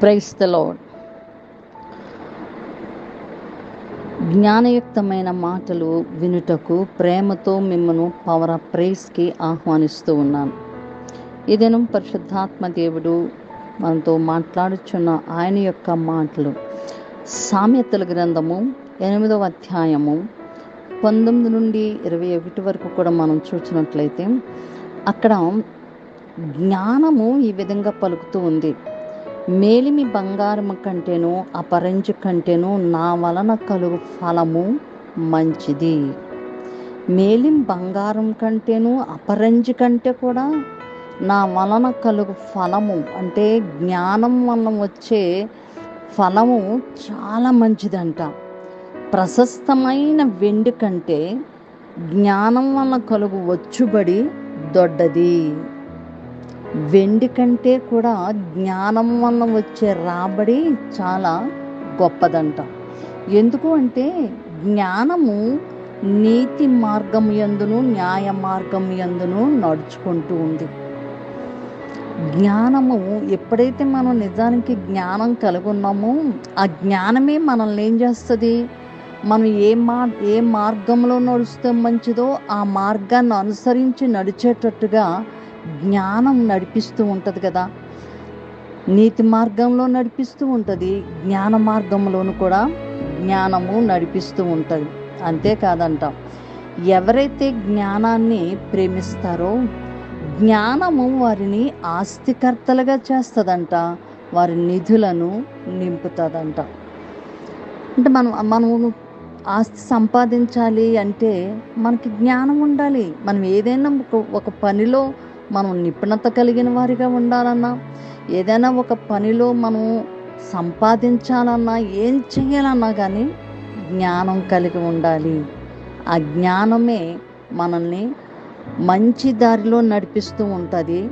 price the lord జ్ఞానయుక్తమైన మాటలు వినుటకు ప్రేమతో మిమ్మను పవర్ ఆఫ్ ప్రైస్కి ఆహ్వానిస్తూ ఉన్నాను ఇదేను పరిశుద్ధాత్మ దేవుడు మనతో మాట్లాడుచున్న ఆయన యొక్క మాటలు సామెతల గ్రంథము ఎనిమిదవ అధ్యాయము పంతొమ్మిది నుండి ఇరవై ఒకటి వరకు కూడా మనం చూసినట్లయితే అక్కడ జ్ఞానము ఈ విధంగా పలుకుతూ ఉంది మేలిమి బంగారము కంటేను అపరంజు కంటేను నా వలన కలుగు ఫలము మంచిది మేలిం బంగారం కంటేను అపరంజి కంటే కూడా నా వలన కలుగు ఫలము అంటే జ్ఞానం వలన వచ్చే ఫలము చాలా మంచిదంట ప్రశస్తమైన వెండి కంటే జ్ఞానం వలన కలుగు వచ్చుబడి దొడ్డది వెండి కంటే కూడా జ్ఞానం వలన వచ్చే రాబడి చాలా గొప్పదంట ఎందుకు అంటే జ్ఞానము నీతి మార్గం ఎందును న్యాయ మార్గం ఎందును నడుచుకుంటూ ఉంది జ్ఞానము ఎప్పుడైతే మనం నిజానికి జ్ఞానం కలిగి ఉన్నామో ఆ జ్ఞానమే మనల్ని ఏం చేస్తుంది మనం ఏ మా ఏ మార్గంలో నడుస్తే మంచిదో ఆ మార్గాన్ని అనుసరించి నడిచేటట్టుగా జ్ఞానం నడిపిస్తూ ఉంటుంది కదా నీతి మార్గంలో నడిపిస్తూ ఉంటుంది జ్ఞాన మార్గంలోను కూడా జ్ఞానము నడిపిస్తూ ఉంటుంది అంతేకాదంట ఎవరైతే జ్ఞానాన్ని ప్రేమిస్తారో జ్ఞానము వారిని ఆస్తికర్తలుగా చేస్తుందంట వారి నిధులను నింపుతుందంట అంటే మనం మనం ఆస్తి సంపాదించాలి అంటే మనకి జ్ఞానం ఉండాలి మనం ఏదైనా ఒక ఒక పనిలో మనం నిపుణత కలిగిన వారిగా ఉండాలన్నా ఏదైనా ఒక పనిలో మనం సంపాదించాలన్నా ఏం చేయాలన్నా కానీ జ్ఞానం కలిగి ఉండాలి ఆ జ్ఞానమే మనల్ని మంచి దారిలో నడిపిస్తూ ఉంటుంది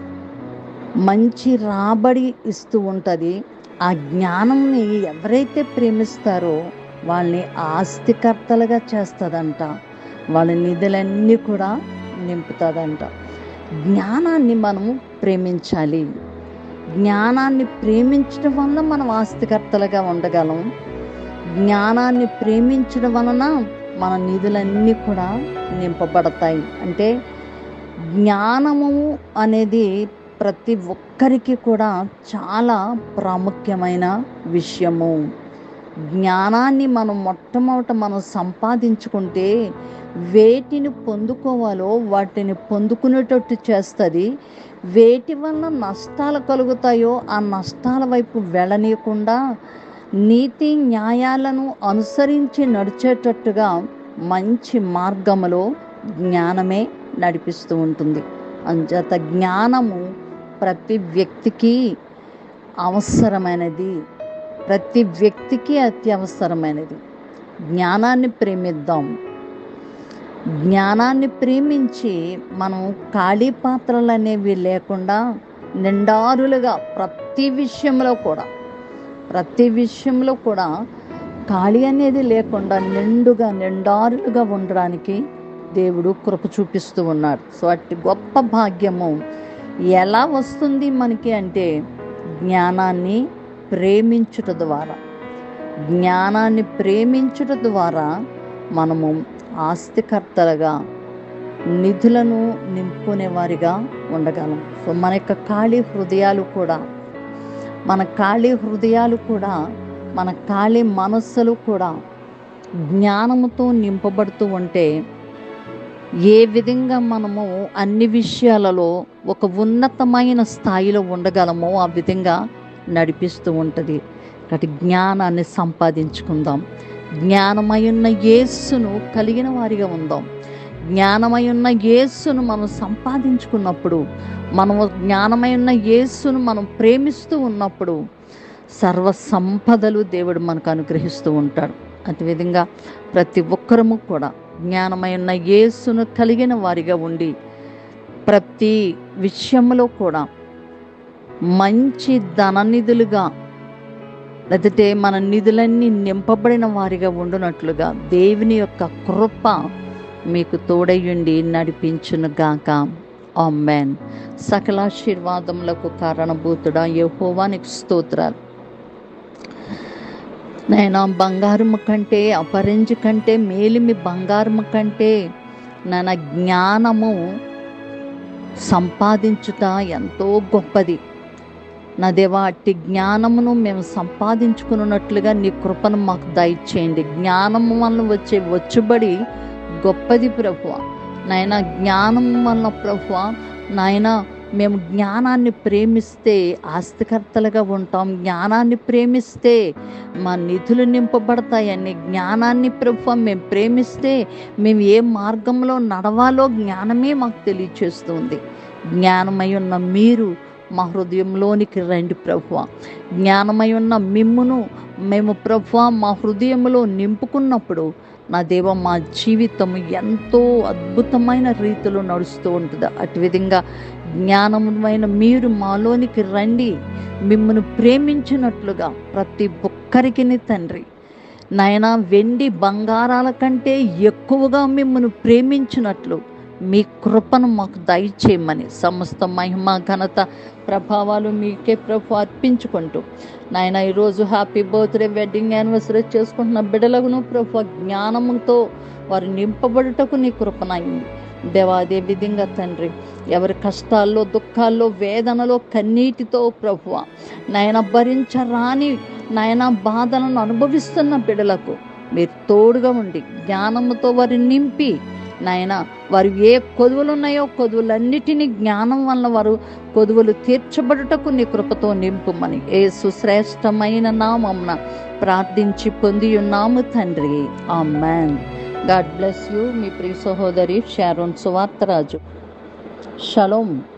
మంచి రాబడి ఇస్తూ ఉంటుంది ఆ జ్ఞానంని ఎవరైతే ప్రేమిస్తారో వాళ్ళని ఆస్తికర్తలుగా చేస్తుందంట వాళ్ళ నిధులన్నీ కూడా నింపుతుందంట జ్ఞానాన్ని మనము ప్రేమించాలి జ్ఞానాన్ని ప్రేమించడం వలన మనం ఆస్తికర్తలుగా ఉండగలం జ్ఞానాన్ని ప్రేమించడం వలన మన నిధులన్నీ కూడా నింపబడతాయి అంటే జ్ఞానము అనేది ప్రతి ఒక్కరికి కూడా చాలా ప్రాముఖ్యమైన విషయము జ్ఞానాన్ని మనం మొట్టమొదట మనం సంపాదించుకుంటే వేటిని పొందుకోవాలో వాటిని పొందుకునేటట్టు చేస్తుంది వేటి వల్ల నష్టాలు కలుగుతాయో ఆ నష్టాల వైపు వెళ్ళనీయకుండా నీతి న్యాయాలను అనుసరించి నడిచేటట్టుగా మంచి మార్గములో జ్ఞానమే నడిపిస్తూ ఉంటుంది అంచేత జ్ఞానము ప్రతి వ్యక్తికి అవసరమైనది ప్రతి వ్యక్తికి అత్యవసరమైనది జ్ఞానాన్ని ప్రేమిద్దాం జ్ఞానాన్ని ప్రేమించి మనం ఖాళీ పాత్రలు అనేవి లేకుండా నిండారులుగా ప్రతి విషయంలో కూడా ప్రతి విషయంలో కూడా ఖాళీ అనేది లేకుండా నిండుగా నిండారులుగా ఉండడానికి దేవుడు కృప చూపిస్తూ ఉన్నాడు సో అట్టి గొప్ప భాగ్యము ఎలా వస్తుంది మనకి అంటే జ్ఞానాన్ని ప్రేమించుట ద్వారా జ్ఞానాన్ని ప్రేమించుట ద్వారా మనము ఆస్తికర్తలుగా నిధులను నింపుకునే వారిగా ఉండగలం సో మన యొక్క ఖాళీ హృదయాలు కూడా మన ఖాళీ హృదయాలు కూడా మన ఖాళీ మనస్సులు కూడా జ్ఞానముతో నింపబడుతూ ఉంటే ఏ విధంగా మనము అన్ని విషయాలలో ఒక ఉన్నతమైన స్థాయిలో ఉండగలమో ఆ విధంగా నడిపిస్తూ ఉంటుంది కాబట్టి జ్ఞానాన్ని సంపాదించుకుందాం జ్ఞానమయున్న యేస్సును కలిగిన వారిగా ఉందాం జ్ఞానమయున్న యేస్సును మనం సంపాదించుకున్నప్పుడు మనము జ్ఞానమైన యేస్సును మనం ప్రేమిస్తూ ఉన్నప్పుడు సర్వ సంపదలు దేవుడు మనకు అనుగ్రహిస్తూ ఉంటాడు అదేవిధంగా ప్రతి ఒక్కరము కూడా జ్ఞానమైన యేసును కలిగిన వారిగా ఉండి ప్రతి విషయంలో కూడా మంచి ధననిధులుగా లేదంటే మన నిధులన్నీ నింపబడిన వారిగా ఉండునట్లుగా దేవుని యొక్క కృప మీకు తోడయ్యుండి నడిపించునుగాక ఆమెన్ సకలాశీర్వాదములకు కారణభూతుడా యెహోవానికి స్తోత్రాలు నేను బంగారము కంటే అపరంజి కంటే మేలిమి బంగారము కంటే నా జ్ఞానము సంపాదించుట ఎంతో గొప్పది నా దేవా అట్టి జ్ఞానమును మేము సంపాదించుకున్నట్లుగా నీ కృపను మాకు దయచేయండి జ్ఞానము వలన వచ్చే వచ్చుబడి గొప్పది ప్రభువ నాయన జ్ఞానం వలన ప్రభువ నాయన మేము జ్ఞానాన్ని ప్రేమిస్తే ఆస్తికర్తలుగా ఉంటాం జ్ఞానాన్ని ప్రేమిస్తే మా నిధులు నింపబడతాయని జ్ఞానాన్ని ప్రభు మేము ప్రేమిస్తే మేము ఏ మార్గంలో నడవాలో జ్ఞానమే మాకు తెలియచేస్తుంది జ్ఞానమై ఉన్న మీరు మా హృదయంలోనికి రండి ప్రభువ జ్ఞానమై ఉన్న మిమ్మును మేము ప్రభువ మా హృదయంలో నింపుకున్నప్పుడు నా దేవ మా జీవితం ఎంతో అద్భుతమైన రీతిలో నడుస్తూ ఉంటుంది అటు విధంగా జ్ఞానమైన మీరు మాలోనికి రండి మిమ్మల్ని ప్రేమించినట్లుగా ప్రతి ఒక్కరికి తండ్రి నాయన వెండి బంగారాల కంటే ఎక్కువగా మిమ్మల్ని ప్రేమించినట్లు మీ కృపను మాకు దయచేయమని సమస్త మహిమ ఘనత ప్రభావాలు మీకే ప్రభు అర్పించుకుంటూ నాయన ఈరోజు హ్యాపీ బర్త్డే వెడ్డింగ్ యానివర్సరీ చేసుకుంటున్న బిడ్డలకు ప్రభు జ్ఞానముతో వారు నింపబడుటకు నీ కృపనైంది దేవా అదే విధంగా తండ్రి ఎవరి కష్టాల్లో దుఃఖాల్లో వేదనలో కన్నీటితో ప్రభువ నాయన భరించరాని నాయన బాధలను అనుభవిస్తున్న బిడలకు మీరు తోడుగా ఉండి జ్ఞానముతో వారిని నింపి నాయన వారు ఏ కొదువులు ఉన్నాయో కొదువులన్నిటినీ జ్ఞానం వల్ల వారు కొదువులు తీర్చబడుటకు నీ కృపతో నింపుమని ఏ సుశ్రేష్టమైన నామమున ప్రార్థించి పొంది ఉన్నాము తండ్రి ఆ మ్యాన్ గాడ్ బ్లెస్ యూ మీ ప్రియ సహోదరి షారోన్ సువార్తరాజు షలోమ్